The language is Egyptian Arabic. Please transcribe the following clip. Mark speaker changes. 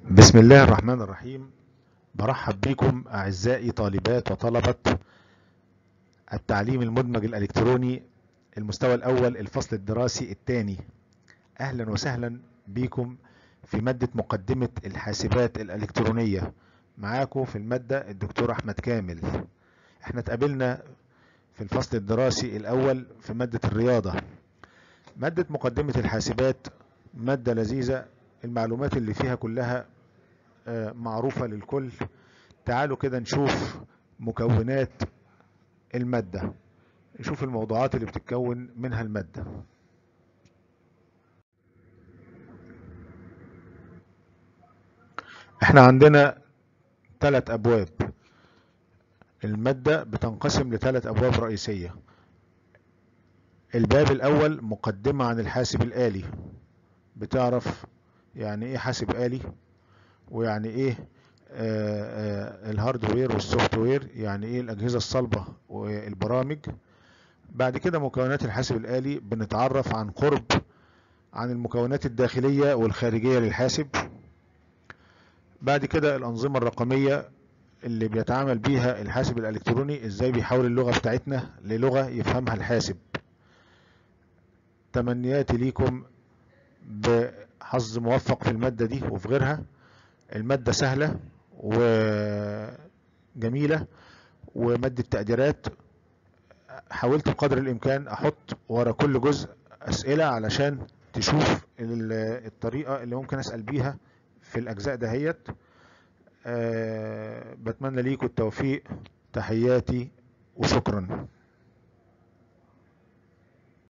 Speaker 1: بسم الله الرحمن الرحيم برحب بكم أعزائي طالبات وطلبة التعليم المدمج الإلكتروني المستوى الأول الفصل الدراسي الثاني أهلا وسهلا بكم في مادة مقدمة الحاسبات الإلكترونية معاكم في المادة الدكتور أحمد كامل احنا اتقابلنا في الفصل الدراسي الأول في مادة الرياضة مادة مقدمة الحاسبات مادة لذيذة المعلومات اللي فيها كلها معروفة للكل تعالوا كده نشوف مكونات المادة نشوف الموضوعات اللي بتتكون منها المادة احنا عندنا ثلاث ابواب المادة بتنقسم لثلاث ابواب رئيسية الباب الاول مقدمة عن الحاسب الالي بتعرف يعني ايه حاسب آلي ويعني ايه آه آه الهاردوير والسوفت وير يعني ايه الاجهزة الصلبة والبرامج بعد كده مكونات الحاسب الآلي بنتعرف عن قرب عن المكونات الداخلية والخارجية للحاسب بعد كده الأنظمة الرقمية اللي بيتعامل بيها الحاسب الإلكتروني ازاي بيحول اللغة بتاعتنا للغة يفهمها الحاسب تمنياتي ليكم بحظ موفق في المادة دي وفي غيرها المادة سهلة وجميلة ومادة تقديرات حاولت بقدر الإمكان أحط ورا كل جزء أسئلة علشان تشوف الطريقة اللي ممكن أسأل بيها في الأجزاء دهيت أه بتمنى ليكم التوفيق تحياتي وشكرا